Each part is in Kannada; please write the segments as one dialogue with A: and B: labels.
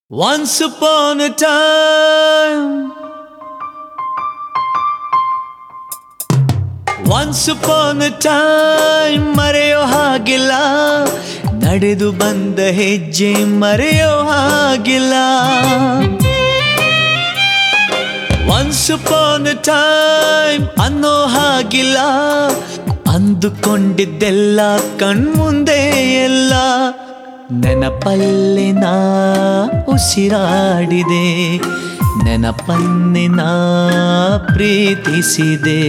A: Once upon a time. Once upon a time ಮರೆಯೋ ಹಾಗಿಲ್ಲ ನಡೆದು ಬಂದ ಹೆಜ್ಜೆ ಮರೆಯೋ ಹಾಗಿಲ್ಲ Once upon a time ಅನ್ನೋ ಹಾಗಿಲ್ಲ ಅಂದುಕೊಂಡಿದ್ದೆಲ್ಲ ಕಣ್ಮುಂದೆ ಎಲ್ಲ ನೆನಪಲ್ಲಿ ನಾ ಉಸಿರಾಡಿದೆ ನೆನಪನ್ನೆ ನಾ ಪ್ರೀತಿಸಿದೆ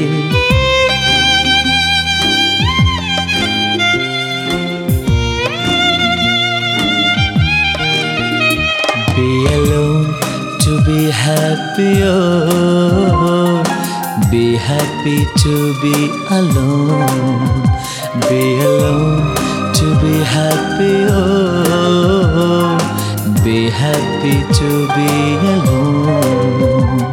A: Be alone to be happy. Oh, be happy to be alone. Be alone to be happy. Oh, be happy to be alone.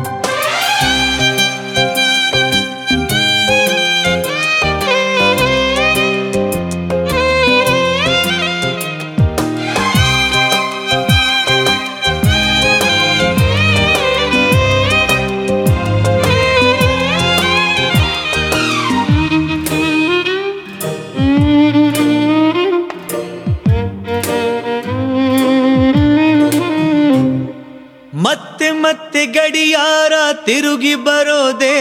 A: ಮತ್ತೆ ಮತ್ತೆ ಗಡಿಯಾರ ತಿರುಗಿ ಬರೋದೇ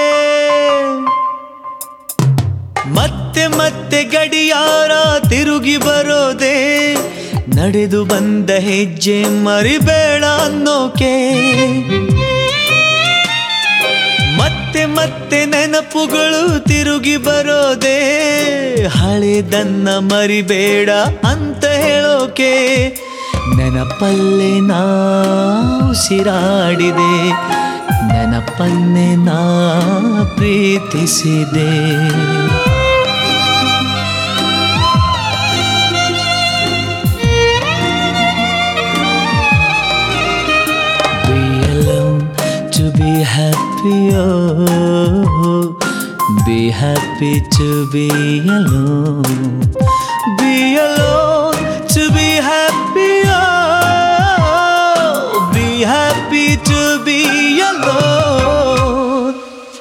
A: ಮತ್ತೆ ಮತ್ತೆ ಗಡಿಯಾರ ತಿರುಗಿ ಬರೋದೇ ನಡೆದು ಬಂದ ಹೆಜ್ಜೆ ಮರಿಬೇಡ ಅನ್ನೋಕೆ ಮತ್ತೆ ಮತ್ತೆ ನೆನಪುಗಳು ತಿರುಗಿ ಬರೋದೇ ಹಳೆದನ್ನ ಮರಿಬೇಡ ಅಂತ ಹೇಳೋಕೆ ನೆನಪಲ್ಲೇ ನಾ ಉಸಿರಾಡಿದೆ ನೆನಪನ್ನೇ ನಾ ಪ್ರೀತಿಸಿದೆ Be alone to be happy. Oh, be happy to be alone. Be alone to be happy. Oh, be happy to be alone.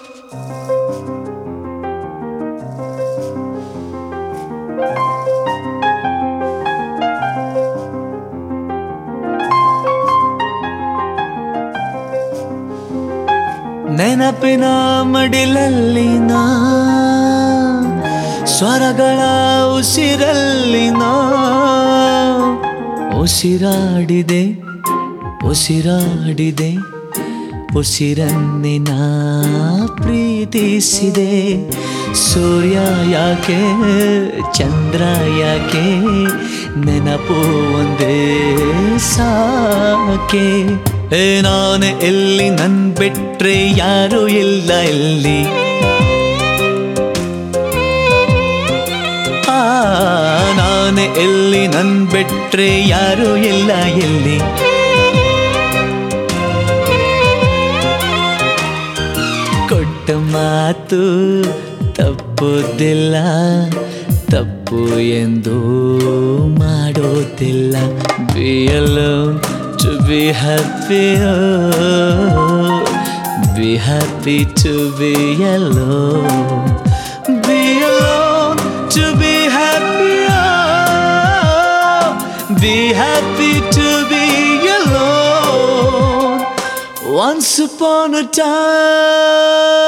A: ನೆನಪಿನ ಮಡಿಲಲ್ಲಿ ನಾ ಸ್ವರಗಳ ಉಸಿರಲ್ಲಿ ನಾ ಉಸಿರಾಡಿದೆ ಉಸಿರಾಡಿದೆ ಉಸಿರನ್ನೇ ನಾ ಪ್ರೀತಿಸಿದೆ ಸೂರ್ಯ ಯಾಕೆ ಚಂದ್ರ ಯಾಕೆ ನೆನಪು ಒಂದೇ ಸಾಕೆ ಏ ನಾನು ಎಲ್ಲಿ ನನ್ ಬಿಟ್ರೆ ಯಾರು ಇಲ್ಲ ಎಲ್ಲಿ ಆ ನಾನು ಎಲ್ಲಿ ನನ್ ಬಿಟ್ರೆ ಯಾರು ಇಲ್ಲ ಎಲ್ಲಿ ಕೊಟ್ಟ ಮಾತು ತಪ್ಪುದಿಲ್ಲ ತಪ್ಪು ಎಂದು ಮಾಡೋದಿಲ್ಲ be alone to be happy oh, be happy to be alone be alone to be happy oh, be happy to be alone once upon a time